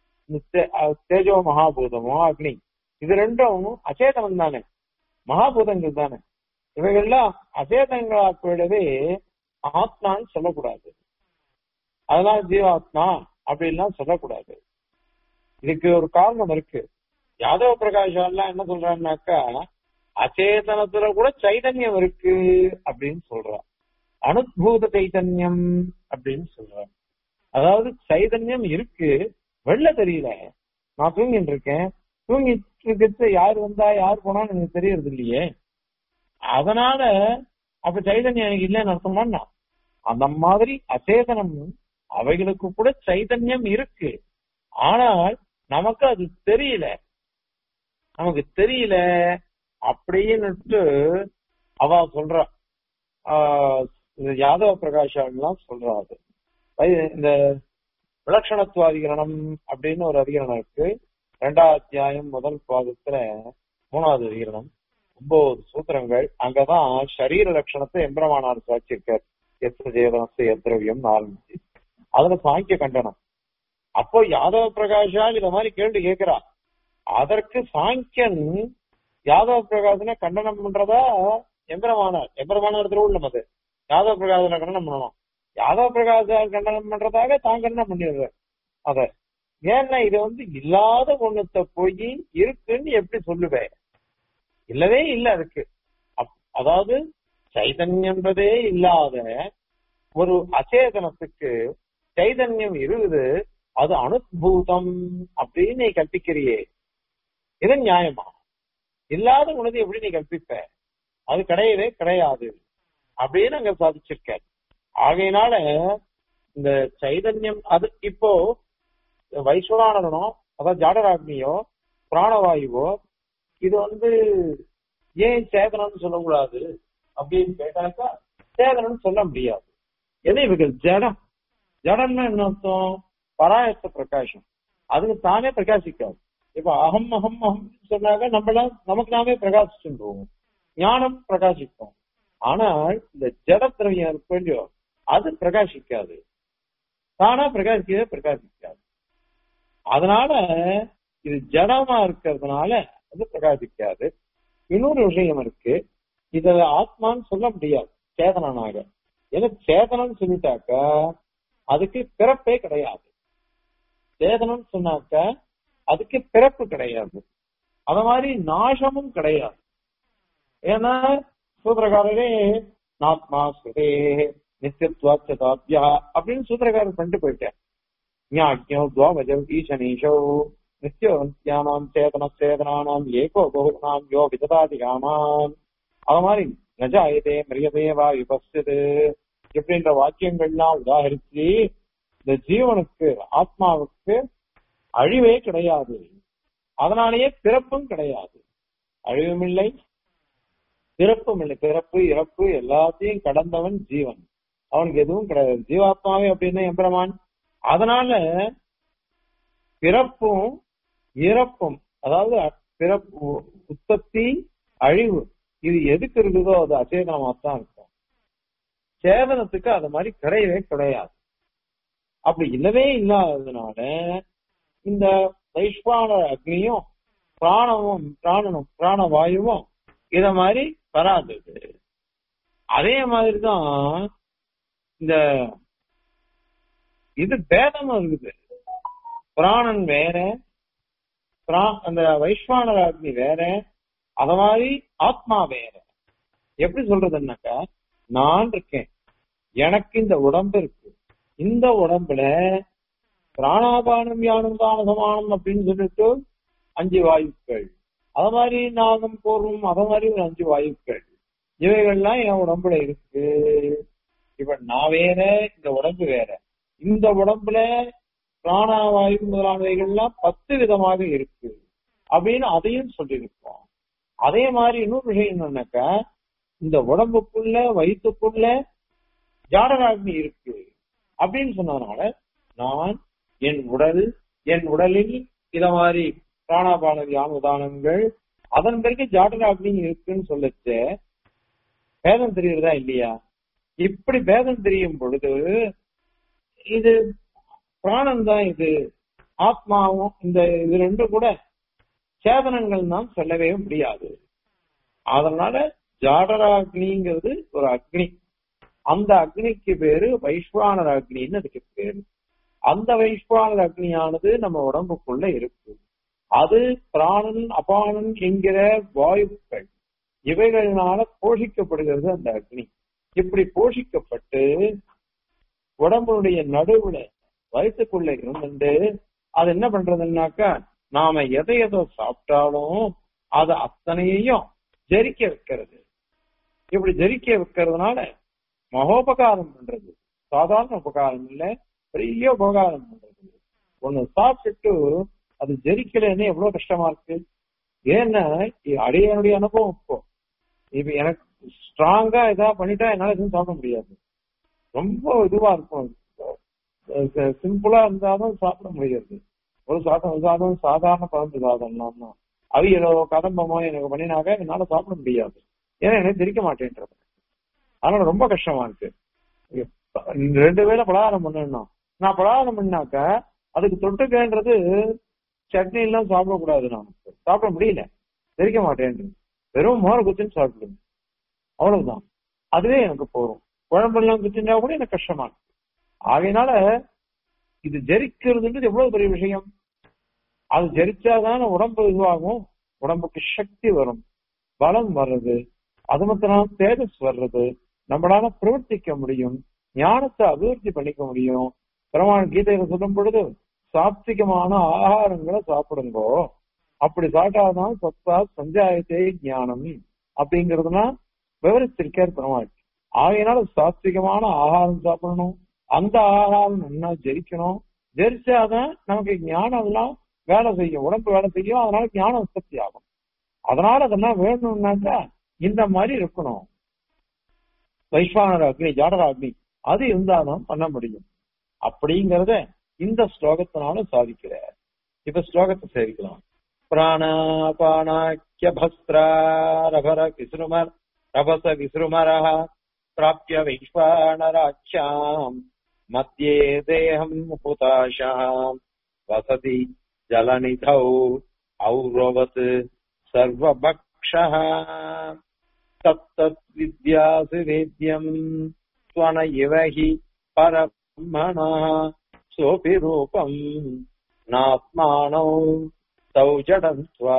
தேஜோ மகாபூதமோ அக்னி இது ரெண்டும் அச்சேதனம் தானே மகாபூதங்கள் தானே இவைகள்லாம் அச்சேதங்களாக்கவே ஆத்மான்னு சொல்லக்கூடாது அதெல்லாம் ஜீவாத்மா அப்படின்லாம் சொல்லக்கூடாது இதுக்கு ஒரு காரணம் இருக்கு யாதவ பிரகாஷம் எல்லாம் என்ன சொல்றான்னாக்கா அச்சேதனத்துல கூட சைதன்யம் இருக்கு அப்படின்னு சொல்றான் அனுபூத சைதன்யம் அப்படின்னு சொல்றான் அதாவது சைதன்யம் இருக்கு வெளில தெரியல நான் தூங்கிட்டு இருக்கேன் தூங்கிட்டு இருக்கிறது யார் வந்தா யார் போனான்னு எனக்கு தெரியறது இல்லையே அதனால அப்ப சைதன்யம் எனக்கு இல்லைன்னு அர்த்தமானா அந்த மாதிரி அச்சேதனம் அவைகளுக்கு கூட சைதன்யம் இருக்கு ஆனால் நமக்கு அது தெரியல நமக்கு தெரியல அப்படின்னுட்டு அவ சொல்றா யாதவ பிரகாஷெல்லாம் சொல்றா அது இந்த விலட்சணத்துவாதிகரணம் அப்படின்னு ஒரு அதிகரணம் இருக்கு ரெண்டாவது அத்தியாயம் முதல் பாதத்துல மூணாவது அதிகரணம் ஒன்பது சூத்திரங்கள் அங்கதான் சரீர லட்சணத்தை எம்பிரமானார் சாட்சியிருக்கார் எத்த சேதனத்தை எத்திரவியம் ஆரம்பிச்சு அதுல சாங்கிய கண்டனம் அப்போ யாதவ பிரகாஷா இத மாதிரி கேள்வி கேட்கிறா அதற்கு சாங்கியன் யாதவ பிரகாசனை கண்டனம் பண்றதா எம்பிரமானார் எம்பிரமானார் திருவுள்ளம் அது யாதவ பிரகாசனை கண்டனம் பண்ணணும் யாதவ பிரகாச கண்டனம் பண்றதாக தான் கண்டனம் பண்ணிடுற அத ஏன்னா இது வந்து இல்லாத ஒண்ணுத்த போய் இருக்குன்னு எப்படி சொல்லுவேன் இல்லவே இல்லை அதுக்கு அதாவது சைதன்யன்றதே இல்லாத ஒரு அச்சேதனத்துக்கு சைதன்யம் இருக்குது அது அனுபூதம் அப்படின்னு நீ கற்பிக்கிறியே இது நியாயமா இல்லாத உனது எப்படி நீ கற்பிப்ப அது கிடையவே கிடையாது அப்படின்னு அங்க சாதிச்சிருக்க ஆகையினால இந்த சைதன்யம் அது இப்போ வைஸ்வரானனோ அதாவது ஜாடராக்னியோ பிராணவாயுவோ இது வந்து ஏன் சேதனம்னு சொல்லக்கூடாது அப்படின்னு கேட்டாக்கா சேதனம்னு சொல்ல முடியாது எது இவர்கள் ஜடம் ஜடம்னா என்ன அர்த்தம் பராயத்த பிரகாசம் அதுக்கு தானே பிரகாசிக்காது இப்ப அகம் அகம் அகம் சொன்னாக்க நம்மளாம் நமக்கு நாமே பிரகாசிச்சுருவோம் ஞானம் பிரகாசிக்கும் ஆனால் இந்த ஜட திரவியம் இருக்கு இல்லையோ அது பிரகாசிக்காது தானா பிரகாசிக்கவே பிரகாசிக்காது அதனால இது ஜடமா இருக்கிறதுனால அது பிரகாசிக்காது இன்னொரு விஷயம் இருக்கு இத ஆத்மான்னு சொல்ல முடியாது சேதனனாக ஏன்னா சேதனம் சொல்லிட்டாக்க அதுக்கு பிறப்பே கிடையாது சேதனம் சொன்னாக்க அதுக்கு பிறப்பு கிடையாது அத மாதிரி நாசமும் கிடையாது ஏன்னா சூத்திரக்காரரே நாத்மா ஸ்ருதே நித்தியத்வாச்சதாபியா அப்படின்னு சூத்திரக்காரர் பண்ணிட்டு போயிட்டேன் ஞாக்கியோ துவாவஜம் ஈசனீஷோ நித்தியவந்தியானாம் சேதன சேதனானாம் ஏகோ பகுனாம் யோ விததாதிகாமான் அது மாதிரி நஜாயதே மிரியதே வா விபஸ்து இப்படின்ற வாக்கியங்கள்லாம் உதாகரிச்சு இந்த ஜீவனுக்கு ஆத்மாவுக்கு அழிவே கிடையாது அதனாலேயே பிறப்பும் கிடையாது அழிவும் இல்லை பிறப்பும் இல்லை பிறப்பு இறப்பு எல்லாத்தையும் கடந்தவன் ஜீவன் அவனுக்கு எதுவும் கிடையாது ஜீவாத்மாவே அப்படின்னா எம்பெருமான் அதனால பிறப்பும் இறப்பும் அதாவது பிறப்பு உற்பத்தி அழிவு இது எதுக்கு இருக்குதோ அது அச்சேதனமா தான் இருக்கும் சேதனத்துக்கு அது மாதிரி கிடையவே கிடையாது அப்படி இல்லவே இல்லாததுனால இந்த வைஸ்வான அக்னியும் பிராணமும் பிராணனும் பிராணவாயுவும் இத மாதிரி வராதது அதே மாதிரிதான் இந்த இது பேதமும் இருக்குது பிராணன் வேற பிரா- அந்த வைஸ்வானர அக்னி வேற அத மாதிரி ஆத்மா வேற எப்படி சொல்றதுன்னாக்கா நான் இருக்கேன் எனக்கு இந்த உடம்பு இருக்கு இந்த உடம்புல பிராணாபானம் யானம் தான சமானம் அப்படின்னு சொல்லிட்டு அஞ்சு வாயுக்கள் அத மாதிரி நாகம் பூர்வம் அத மாதிரி ஒரு அஞ்சு வாயுக்கள் இவைகள்லாம் என் உடம்புல இருக்கு இப்ப நான் வேற இந்த உடம்பு வேற இந்த உடம்புல பிராணவாயு முதலானவைகள்லாம் பத்து விதமாக இருக்கு அப்படின்னு அதையும் சொல்லியிருக்கோம் அதே மாதிரி இன்னொரு விஷயம் என்னன்னாக்கா இந்த உடம்புக்குள்ள வயிற்றுக்குள்ள ஜாடராக்னி இருக்கு அப்படின்னு சொன்னதுனால நான் என் உடல் என் உடலில் இத மாதிரி பிராணாபான தியான உதாரணங்கள் அதன் பிறகு ஜாடராக்னி இருக்குன்னு சொல்லச்சு பேதம் தெரியுறதா இல்லையா இப்படி பேதம் தெரியும் பொழுது இது பிராணம் தான் இது ஆத்மாவும் இந்த இது ரெண்டும் கூட சேதனங்கள் தான் சொல்லவே முடியாது அதனால ஜாடராக்னிங்கிறது ஒரு அக்னி அந்த அக்னிக்கு பேரு வைஸ்வானர் அக்னின்னு அதுக்கு பேரு அந்த வைஸ்வானர் அக்னியானது நம்ம உடம்புக்குள்ள இருக்கு அது பிராணன் அபானன் என்கிற வாயுக்கள் இவைகளினால போஷிக்கப்படுகிறது அந்த அக்னி இப்படி போஷிக்கப்பட்டு உடம்புடைய நடுவுல வயிற்றுக்குள்ள இருந்துட்டு அது என்ன பண்றதுன்னாக்கா நாம எதை எதை சாப்பிட்டாலும் அது அத்தனையையும் ஜெரிக்க வைக்கிறது இப்படி ஜெரிக்க வைக்கிறதுனால மகோபகாரம் பண்றது சாதாரண உபகாரம் இல்ல பெரிய உபகாரம் பண்றது ஒண்ணு சாப்பிட்டுட்டு அது ஜெரிக்கலன்னு எவ்வளவு கஷ்டமா இருக்கு ஏன்னா இது அடியனுடைய அனுபவம் இப்போ இப்ப எனக்கு ஸ்ட்ராங்கா இதா பண்ணிட்டா என்னால எதுவும் சாப்பிட முடியாது ரொம்ப இதுவா இருக்கும் சிம்பிளா இருந்தாலும் சாப்பிட முடியாது ஒரு சாதம் சாதம் சாதாரண பழம்பு சாதம் தான் அவியலோ கதம்பமோ எனக்கு பண்ணினாக்க என்னால சாப்பிட முடியாது ஏன்னா எனக்கு தெரிக்க மாட்டேன்றது அதனால ரொம்ப கஷ்டமா இருக்கு ரெண்டு வேளை பலகாரம் பண்ணணும் நான் பலகாரம் பண்ணாக்க அதுக்கு தொட்டுக்கன்றது சட்னி எல்லாம் சாப்பிடக்கூடாது நான் சாப்பிட முடியல தெரிக்க மாட்டேன் வெறும் மோர் குத்துன்னு சாப்பிடுங்க அவ்வளவுதான் அதுவே எனக்கு போறோம் குழம்பெல்லாம் குத்தினா கூட எனக்கு கஷ்டமா இருக்கு ஆகையினால இது ஜெரிக்கிறதுன்றது எவ்வளவு பெரிய விஷயம் அது ஜெரிச்சாதான உடம்பு இதுவாகும் உடம்புக்கு சக்தி வரும் பலம் வர்றது அது மாத்திரம் தேஜஸ் வர்றது நம்மளால பிரவர்த்திக்க முடியும் ஞானத்தை அபிவிருத்தி பண்ணிக்க முடியும் பெருமாள் கீதையில சொல்லும் பொழுது சாத்விகமான ஆகாரங்களை சாப்பிடுங்கோ அப்படி சாப்பிட்டாதான் சத்தா சஞ்சாயத்தே ஞானம் அப்படிங்கறதுனா விவரிச்சிருக்கார் பெருமாள் ஆகையினால சாத்விகமான ஆகாரம் சாப்பிடணும் அந்த ஆகாரம் நல்லா ஜெயிக்கணும் ஜெரிச்சாதான் நமக்கு ஞானம் எல்லாம் வேலை செய்யும் உடம்பு வேலை செய்யும் அதனால ஞானம் உற்பத்தி ஆகும் அதனால அதெல்லாம் வேணும்னாக்கா இந்த மாதிரி இருக்கணும் வைஸ்வானர் அக்னி ஜாடர அக்னி அது இருந்தாலும் பண்ண முடியும் அப்படிங்கறத இந்த ஸ்லோகத்தினால சாதிக்கிற இப்ப ஸ்லோகத்தை சேவிக்கலாம் பிராணாபானாக்கியபஸ்திராரபர விசுருமர் ரபச விசுருமரः प्राप्य वैश्वानराख्याम् मध्ये देहम् हुताशः वसति जलनिधौ औरवत् सर्वभक्षः तत्तद्विद्यासु वेद्यम् त्वन इव हि परब्रह्मणः सोऽपि रूपम् नात्मानौ तौ जडन्त्वा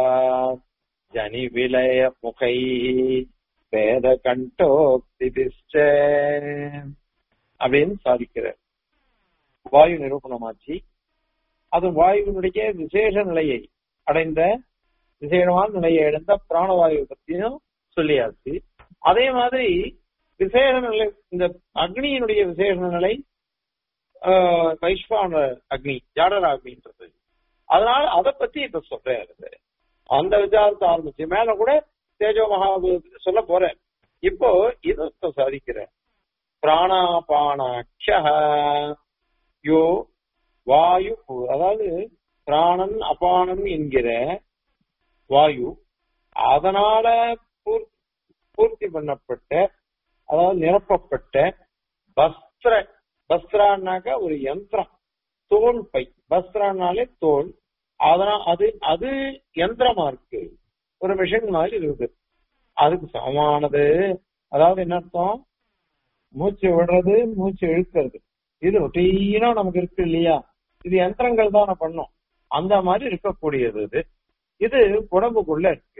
जनिविलयमुखैः வேத கண்டோக்திபிஷ்ட அப்படின்னு சாதிக்கிறார் வாயு நிரூபணமாச்சு அது வாயுவினுடைய விசேஷ நிலையை அடைந்த விசேஷமான நிலையை அடைந்த பிராணவாயு பத்தியும் சொல்லியாச்சு அதே மாதிரி விசேஷ நிலை இந்த அக்னியினுடைய விசேஷ நிலை வைஸ்வான அக்னி ஜாடர அக்னின்றது அதனால அதை பத்தி இப்ப சொல்றாரு அந்த விசாரத்தை ஆரம்பிச்சு மேல கூட தேஜோ மகா சொல்ல போறேன் இப்போ இது சாதிக்கிற பிராணாபானாட்ச யோ வாயு அதாவது பிராணன் அபானன் என்கிற வாயு அதனால பூர்- பூர்த்தி பண்ணப்பட்ட அதாவது நிரப்பப்பட்ட வஸ்திர வஸ்திரான்னாக்க ஒரு யந்திரம் தோல் பை வஸ்திரானாலே தோல் அதனால் அது அது யந்திரமா இருக்கு ஒரு மிஷின் மாதிரி இருக்குது அதுக்கு சமமானது அதாவது என்ன அர்த்தம் மூச்சு விடுறது மூச்சு இழுக்கிறது இது ரொட்டீனா நமக்கு இருக்கு இல்லையா இது யந்திரங்கள் தான் பண்ணும் அந்த மாதிரி இருக்கக்கூடியது இது இது உடம்புக்குள்ள இருக்கு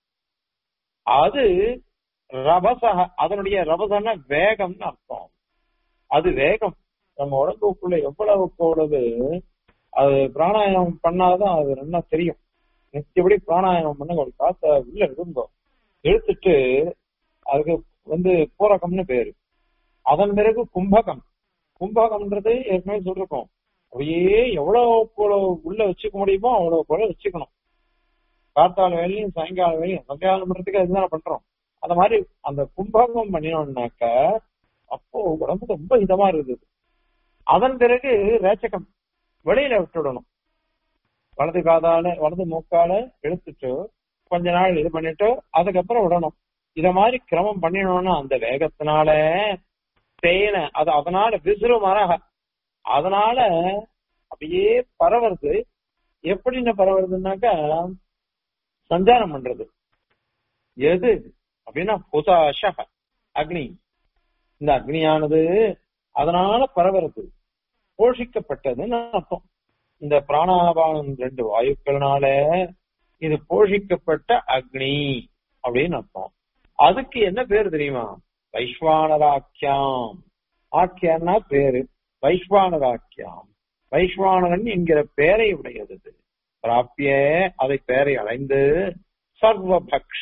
அது ரபசக அதனுடைய ரபசன வேகம்னு அர்த்தம் அது வேகம் நம்ம உடம்புக்குள்ள எவ்வளவு போடுது அது பிராணாயாமம் பண்ணாதான் அது நல்லா தெரியும் நிச்சயப்படி பிராணாயாமம் பண்ண ஒரு காத்த உள்ள இருந்தோம் இழுத்துட்டு அதுக்கு வந்து பூரகம்னு பேரு அதன் பிறகு கும்பகம் கும்பகம்ன்றது ஏற்கனவே சொல்லிருக்கோம் அப்படியே எவ்வளவு போல உள்ள வச்சுக்க முடியுமோ அவ்வளவு போல வச்சுக்கணும் காத்தால வேலையும் சாயங்கால வேலையும் சாயங்காலம் பண்றதுக்கு அதுதானே பண்றோம் அந்த மாதிரி அந்த கும்பகம் பண்ணினோம்னாக்க அப்போ உடம்பு ரொம்ப இதமா இருக்குது அதன் பிறகு ரேச்சகம் வெளியில விட்டுடணும் வலது காதால வலது மூக்கால இழுத்துட்டு கொஞ்ச நாள் இது பண்ணிட்டு அதுக்கப்புறம் விடணும் இத மாதிரி கிரமம் பண்ணினோம்னா அந்த வேகத்தினால தேனை அது அதனால விசிறு மரக அதனால அப்படியே பரவுறது எப்படின்னு பரவுறதுனாக்கா சஞ்சாரம் பண்றது எது அப்படின்னா புதாஷ அக்னி இந்த அக்னியானது அதனால பரவுறது போஷிக்கப்பட்டதுன்னு அர்த்தம் இந்த பிராணாபானம் ரெண்டு வாயுக்கள்னால இது போஷிக்கப்பட்ட அக்னி அப்படின்னு அர்த்தம் அதுக்கு என்ன பேர் தெரியுமா வைஸ்வானராக்கியாம் ஆக்கியான்னா பேரு வைஸ்வானராக்கியாம் வைஸ்வானரன் என்கிற பெயரை உடையது இது. பிராப்பிய அதை பெயரை அடைந்து சர்வபக்ஷ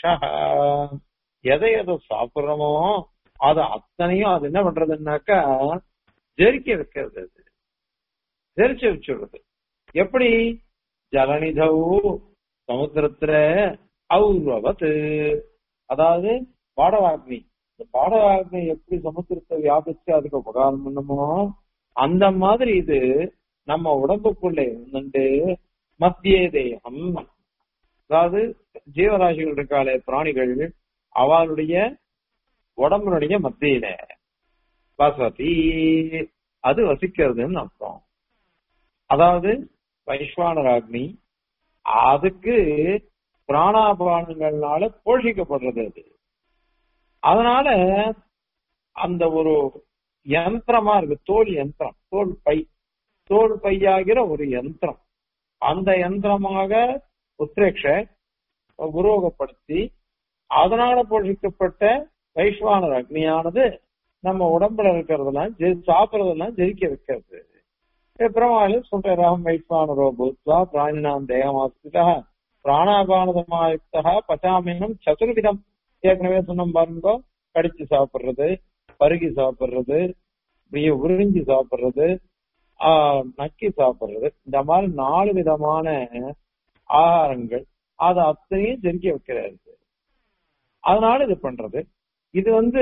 எதை எதை சாப்பிடுறோமோ அது அத்தனையும் அது என்ன பண்றதுன்னாக்கா ஜெரிக்க வைக்கிறது அது ஜெரிச்சு வச்சுடுறது எப்படி ஜலநிதவு சமுத்திரத்துல ஔரவத் அதாவது பாடவாக்னி இந்த பாடவாக்னி எப்படி சமுத்திரத்தை வியாபிச்சு அதுக்கு உபகாரம் பண்ணுமோ அந்த மாதிரி இது நம்ம உடம்புக்குள்ள இருந்துட்டு மத்திய தேகம் அதாவது ஜீவராசிகள் இருக்காளே பிராணிகள் அவளுடைய உடம்புடைய மத்தியில வசதி அது வசிக்கிறதுன்னு அர்த்தம் அதாவது வைஸ்வானராக்னி அதுக்கு பிராணாபானங்கள்னால போஷிக்கப்படுறது அது அதனால அந்த ஒரு யந்திரமா இருக்கு தோல் யந்திரம் தோல் பை தோல் பையாகிற ஒரு யந்திரம் அந்த யந்திரமாக உத்ரேக்ஷ உருவகப்படுத்தி அதனால போஷிக்கப்பட்ட வைஸ்வானர் அக்னியானது நம்ம உடம்புல இருக்கிறதெல்லாம் ஜெ- சாப்பிடுறதெல்லாம் ஜெயிக்க வைக்கிறது பிரமாலு சொல்ற ராம் வைஸ்வானரோ பூத்வா பிராணினாம் தேகமாஸ்திதா பிராணாபானதமாயுக்தா பச்சாமின்னும் சதுர்விதம் ஏற்கனவே சொன்னோம் பாருங்க கடிச்சு சாப்பிடுறது பருகி சாப்பிடுறது இப்படியே உறிஞ்சி சாப்பிடுறது ஆஹ் நக்கி சாப்பிடுறது இந்த மாதிரி நாலு விதமான ஆகாரங்கள் அது அத்தனையும் ஜெரிக்க வைக்கிறாரு அதனால இது பண்றது இது வந்து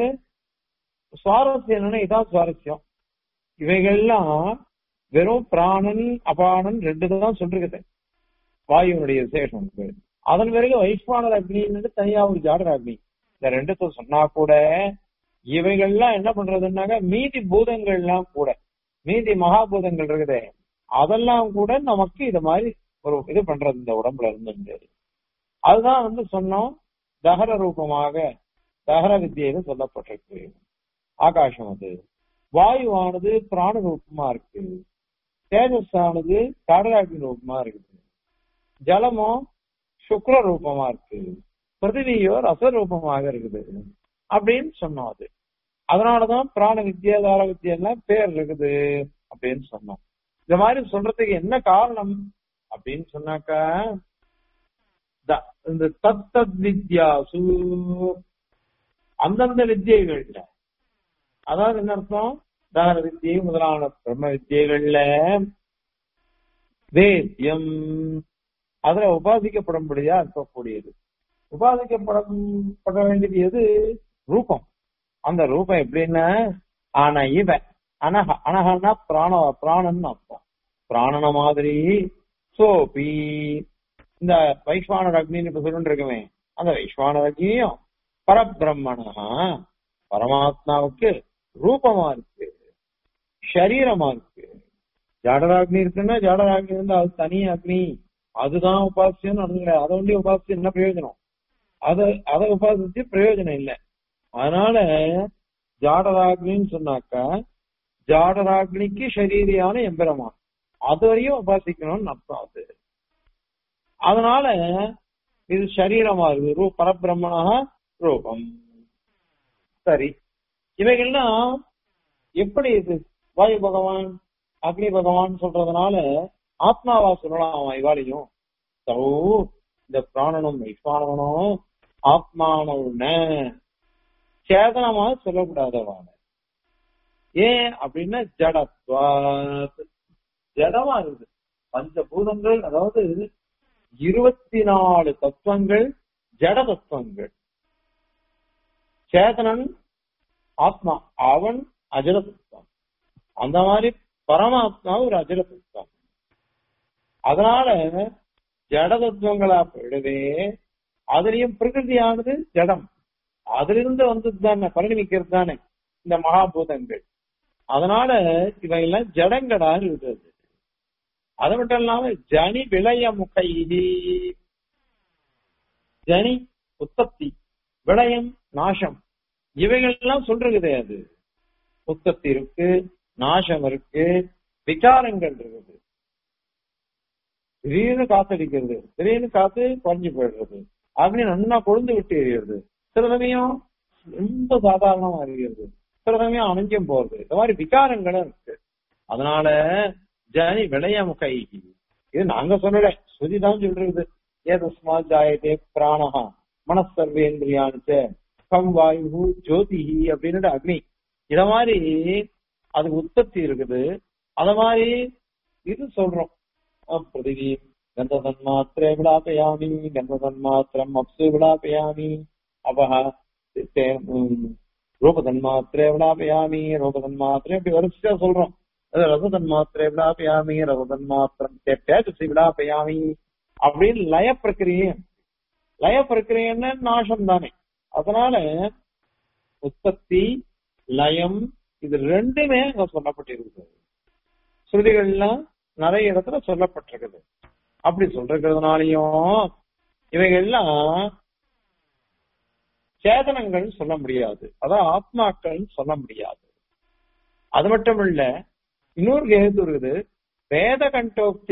சுவாரஸ்யம் என்னன்னா இதான் சுவாரஸ்யம் இவைகள்லாம் வெறும் பிராணன் அபானன் ரெண்டு தான் சொல்லிருக்குது வாயுனுடைய விசேஷம் இருக்கு அதன் பிறகு வைஸ்வானர் அக்னின்னு தனியா ஒரு ஜாடர் அக்னி இந்த ரெண்டுத்த சொன்னா கூட இவைகள்லாம் என்ன பண்றதுன்னாக்க மீதி பூதங்கள்லாம் கூட மீதி மகாபூதங்கள் இருக்குதே அதெல்லாம் கூட நமக்கு இது மாதிரி ஒரு இது பண்றது இந்த உடம்புல இருந்து அதுதான் வந்து சொன்னோம் தகர ரூபமாக தகர வித்தியில சொல்லப்பட்டிருக்கு ஆகாசம் அது வாயுவானது பிராண ரூபமா இருக்கு தேஜஸ் ஆனது காடராக்னி ரூபமா இருக்குது ஜலமோ சுக்ர ரூபமா இருக்கு பிருத்திவியோ ரச ரூபமாக இருக்குது அப்படின்னு சொன்னோம் அது அதனாலதான் பிராண வித்யா தார வித்யா எல்லாம் பேர் இருக்குது அப்படின்னு சொன்னோம் இந்த மாதிரி சொல்றதுக்கு என்ன காரணம் அப்படின்னு சொன்னாக்கா த- இந்த தத்தத் வித்யாசு அந்தந்த வித்தியைகள்ல அதாவது என்ன அர்த்தம் தார வித்தியை முதலான பிரம்ம வித்தியைகள்ல வேத்தியம் அதுல உபாசிக்கப்படும்படியா இருக்கக்கூடியது உபாசிக்கப்பட பட வேண்டியது எது ரூபம் அந்த ரூபம் எப்படின்னா ஆனா இவ அனக அனகன்னா பிராண பிராணன் அர்த்தம் பிராணன மாதிரி சோபி இந்த வைஸ்வானர் அக்னின்னு இப்ப சொல்லிட்டு இருக்கமே அந்த வைஸ்வானர் அக்னியும் பரபிரம்மணா பரமாத்மாவுக்கு ரூபமா இருக்கு சரீரமா இருக்கு ஜாடராக்னி இருக்குன்னா ஜாடராக்னி வந்து அது தனி அக்னி அதுதான் உபாசியம் நடந்துக்கிற அதை ஒண்டி உபாசிச்சு என்ன பிரயோஜனம் அதை அதை உபாசிச்சு பிரயோஜனம் இல்லை அதனால ஜாடராக்னின்னு சொன்னாக்கா ஜாடராக்னிக்கு சரீரியான எம்பெருமான் அது வரையும் உபாசிக்கணும்னு அர்த்தம் அது அதனால இது சரீரமா இருக்கு ரூ பரபிரம்மணா ரூபம் சரி இவைகள்லாம் எப்படி இது வாயு பகவான் அக்னி பகவான் சொல்றதுனால ஆத்மாவா சொல்லலாம் அவன் இவாளையும் சௌ இந்த பிராணனும் வைஸ்வானவனும் ஆத்மானவுன சேதனமா சொல்லக்கூடாதவான ஏன் அப்படின்னா ஜடத்வா ஜடமா இருக்குது பஞ்சபூதங்கள் அதாவது இருபத்தி நாலு தத்துவங்கள் ஜட தத்துவங்கள் சேதனன் ஆத்மா அவன் அஜட தத்துவம் அந்த மாதிரி பரமாத்மா ஒரு அஜட தத்துவம் அதனால ஜட தத்துவங்களா போயிடுவே அதுலயும் பிரகிருதியானது ஜடம் அதிலிருந்து வந்தது தானே பரிணமிக்கிறது தானே இந்த மகாபூதங்கள் அதனால இவையெல்லாம் ஜடங்களா இருக்குது அது மட்டும் இல்லாம ஜனி விளைய முகைதி ஜனி உற்பத்தி விளையம் நாசம் இவைகள்லாம் சொல்றது அது உற்பத்தி இருக்கு நாசம் இருக்கு விகாரங்கள் இருக்குது திடீர்னு காத்தடிக்கிறது திடீர்னு காத்து குறைஞ்சு போயிடுறது அக்னி நல்லா கொழுந்து விட்டு எறிகிறது சில சமயம் ரொம்ப சாதாரணமா இருக்கிறது சில சமயம் அணைஞ்சும் போறது இந்த மாதிரி விகாரங்களும் இருக்கு அதனால ஜனி விளையமுகை இது நாங்க சொல்லல ஸ்ருதி தான் சொல்றது ஏதஸ்மா ஜாயதே பிராணஹா மனசர்வேந்திரியானுச்ச கம் வாயு ஜோதி அப்படின்னு அக்னி இத மாதிரி அதுக்கு உற்பத்தி இருக்குது அத மாதிரி இது சொல்றோம் பிருத்திவி கந்த தன்மாத்திரை விடாபயாமி கந்த தன்மாத்திரம் அப்சு விடாபயாமி அபஹ ரூப தன்மாத்திரை விடாபயாமி ரூப தன்மாத்திரை அப்படி வரிசையா சொல்றோம் ரச தன்மாத்திரை விடாபயாமி ரச தன்மாத்திரம் தேஜசி விடாபயாமி அப்படின்னு லய பிரக்கிரியை லய பிரக்கிரியன்னு நாசம் தானே அதனால உற்பத்தி லயம் இது ரெண்டுமே அங்க சொல்லப்பட்டிருக்கிறது ஸ்ருதிகள்லாம் நிறைய இடத்துல சொல்லப்பட்டிருக்குது அப்படி சொல்றதுனாலையும் இவைகள்லாம் சேதனங்கள் சொல்ல முடியாது அதான் ஆத்மாக்கள் சொல்ல முடியாது அது மட்டும் இல்ல இன்னொரு கேது இருக்குது வேத கண்டோக்தி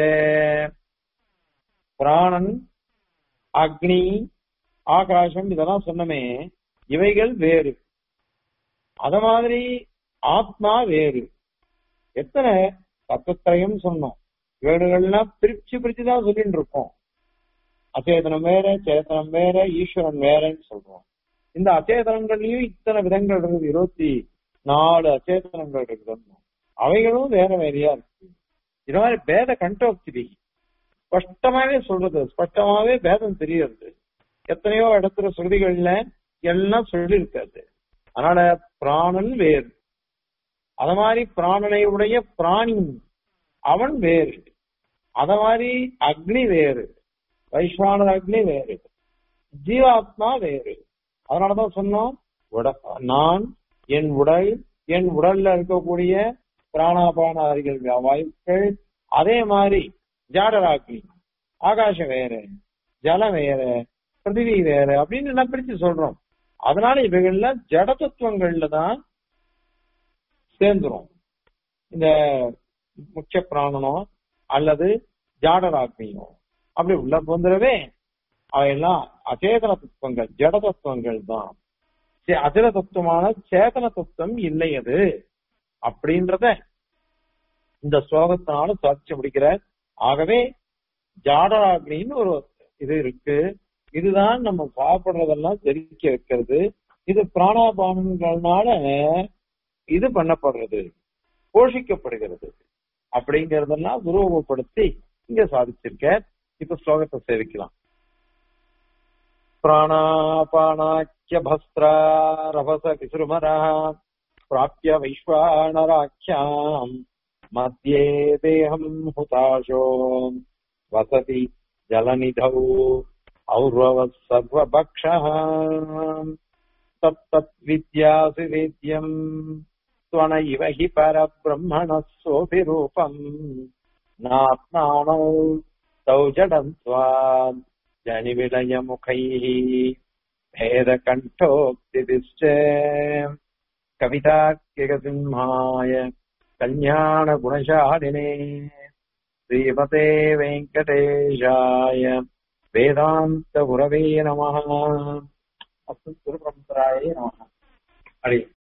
பிராணன் அக்னி ஆகாசம் இதெல்லாம் சொன்னமே இவைகள் வேறு அத மாதிரி ஆத்மா வேறு எத்தனை தத்துவத்திரையும் சொன்னோம் இவைகள்லாம் பிரிச்சு பிரிச்சு தான் சொல்லிட்டு இருக்கோம் அச்சேதனம் வேற சேதனம் வேற ஈஸ்வரன் வேறன்னு சொல்றோம் இந்த அச்சேதனங்கள்லயும் இத்தனை விதங்கள் இருக்குது இருபத்தி நாலு அச்சேதனங்கள் இருக்குது அவைகளும் வேற வேறையா இருக்கு இது மாதிரி பேத கண்டோக்தி ஸ்பஷ்டமாவே சொல்றது ஸ்பஷ்டமாவே பேதம் தெரியுது எத்தனையோ இடத்துல ஸ்ருதிகள்ல எல்லாம் சொல்லி இருக்காது அதனால பிராணன் வேறு அத மாதிரி பிராணனை உடைய பிராணி அவன் வேறு அத மாதிரி அக்னி வேறு வைஸ்வான அக்னி வேறு ஜீவாத்மா வேறு அதனாலதான் சொன்னோம் நான் என் உடல் என் உடல்ல இருக்கக்கூடிய பிராணாபான அறிகள் வாயுக்கள் அதே மாதிரி ஜாடராக்னி ஆகாசம் வேற ஜலம் வேற பிருத்திவி வேற அப்படின்னு எல்லாம் பிரிச்சு சொல்றோம் அதனால இவைகள்ல ஜட தத்துவங்கள்ல தான் சேர்ந்துரும் இந்த முக்கிய பிராணனோ அல்லது ஜாடராக்னியோ அப்படி உள்ள போந்துடவே அவையெல்லாம் அச்சேதன தத்துவங்கள் ஜட தத்துவங்கள் தான் அஜட தத்துவமான சேதன தத்துவம் இல்லை அது அப்படின்றத இந்த ஸ்லோகத்தினால சாட்சி முடிக்கிற ஆகவே ஜாடராக்னின்னு ஒரு இது இருக்கு இதுதான் நம்ம சாப்பிடுறதெல்லாம் தெரிவிக்க வைக்கிறது இது பிராணாபானங்கள்னால இது பண்ணப்படுறது போஷிக்கப்படுகிறது அப்படிங்கறதெல்லாம் உருவகப்படுத்தி இங்க சாதிச்சிருக்க இப்ப ஸ்லோகத்தை சேவிக்கலாம் பிராணாபானாக்கிய பஸ்திரா ரபச விசுருமரா प्राप्य वैश्वानराख्याम् मध्ये देहम् हुताशो वसति जलनिधौ और्ववः सर्वभक्षः तत्तद्विद्यासि वेद्यम् त्वनैव हि परब्रह्मणः सोऽपि रूपम् नात्मानौ तौ जडम् त्वाम् जनिविलयमुखैः भेदकण्ठोक्तिदिश्च कवितार्किकसिंहाय कल्याणगुणशालिने श्रीमते वेङ्कटेशाय वेदान्तगुरवे नमः अस्तु गुरुपरम्परायै नमः हरि ओम्.